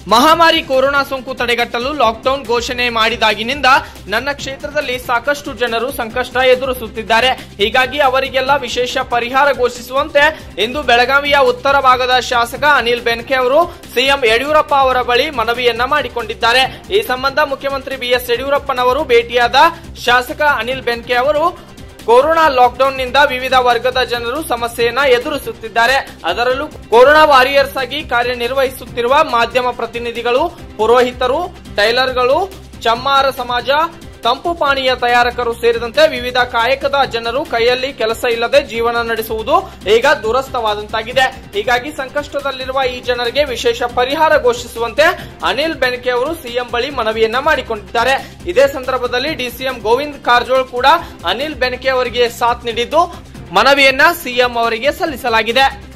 ಮಹಾಮಾರಿ ಕೊರೋನಾ ಸೋಂಕು ತಡೆಗಟ್ಟಲು ಲಾಕ್ಡೌನ್ ಘೋಷಣೆ ಮಾಡಿದಾಗಿನಿಂದ ನನ್ನ ಕ್ಷೇತ್ರದಲ್ಲಿ ಸಾಕಷ್ಟು ಜನರು ಸಂಕಷ್ಟ ಎದುರಿಸುತ್ತಿದ್ದಾರೆ ಹೀಗಾಗಿ ಅವರಿಗೆಲ್ಲ ವಿಶೇಷ ಪರಿಹಾರ ಘೋಷಿಸುವಂತೆ ಇಂದು ಬೆಳಗಾವಿಯ ಉತ್ತರ ಭಾಗದ ಶಾಸಕ ಅನಿಲ್ ಬೆನ್ಕೆ ಅವರು ಸಿಎಂ ಯಡಿಯೂರಪ್ಪ ಅವರ ಬಳಿ ಮನವಿಯನ್ನ ಮಾಡಿಕೊಂಡಿದ್ದಾರೆ ಈ ಸಂಬಂಧ ಮುಖ್ಯಮಂತ್ರಿ ಬಿಎಸ್ ಯಡಿಯೂರಪ್ಪನವರು ಭೇಟಿಯಾದ ಶಾಸಕ ಅನಿಲ್ ಬೆನ್ಕೆ ಅವರು ಕೊರೋನಾ ಲಾಕ್ಡೌನ್ನಿಂದ ವಿವಿಧ ವರ್ಗದ ಜನರು ಸಮಸ್ಯೆಯನ್ನ ಎದುರಿಸುತ್ತಿದ್ದಾರೆ ಅದರಲ್ಲೂ ಕೊರೋನಾ ವಾರಿಯರ್ಸ್ ಆಗಿ ಕಾರ್ಯನಿರ್ವಹಿಸುತ್ತಿರುವ ಮಾಧ್ಯಮ ಪ್ರತಿನಿಧಿಗಳು ಪುರೋಹಿತರು ಟೈಲರ್ಗಳು ಚಮ್ಮಾರ ಸಮಾಜ ತಂಪು ಪಾನೀಯ ತಯಾರಕರು ಸೇರಿದಂತೆ ವಿವಿಧ ಕಾಯಕದ ಜನರು ಕೈಯಲ್ಲಿ ಕೆಲಸ ಇಲ್ಲದೆ ಜೀವನ ನಡೆಸುವುದು ಈಗ ದುರಸ್ಥವಾದಂತಾಗಿದೆ ಹೀಗಾಗಿ ಸಂಕಷ್ಟದಲ್ಲಿರುವ ಈ ಜನರಿಗೆ ವಿಶೇಷ ಪರಿಹಾರ ಘೋಷಿಸುವಂತೆ ಅನಿಲ್ ಬೆನಕೆ ಅವರು ಸಿಎಂ ಬಳಿ ಮನವಿಯನ್ನ ಮಾಡಿಕೊಂಡಿದ್ದಾರೆ ಇದೇ ಸಂದರ್ಭದಲ್ಲಿ ಡಿಸಿಎಂ ಗೋವಿಂದ್ ಕಾರಜೋಳ್ ಕೂಡ ಅನಿಲ್ ಬೆನಕೆ ಅವರಿಗೆ ಸಾಥ್ ನೀಡಿದ್ದು ಮನವಿಯನ್ನ ಸಿಎಂ ಅವರಿಗೆ ಸಲ್ಲಿಸಲಾಗಿದೆ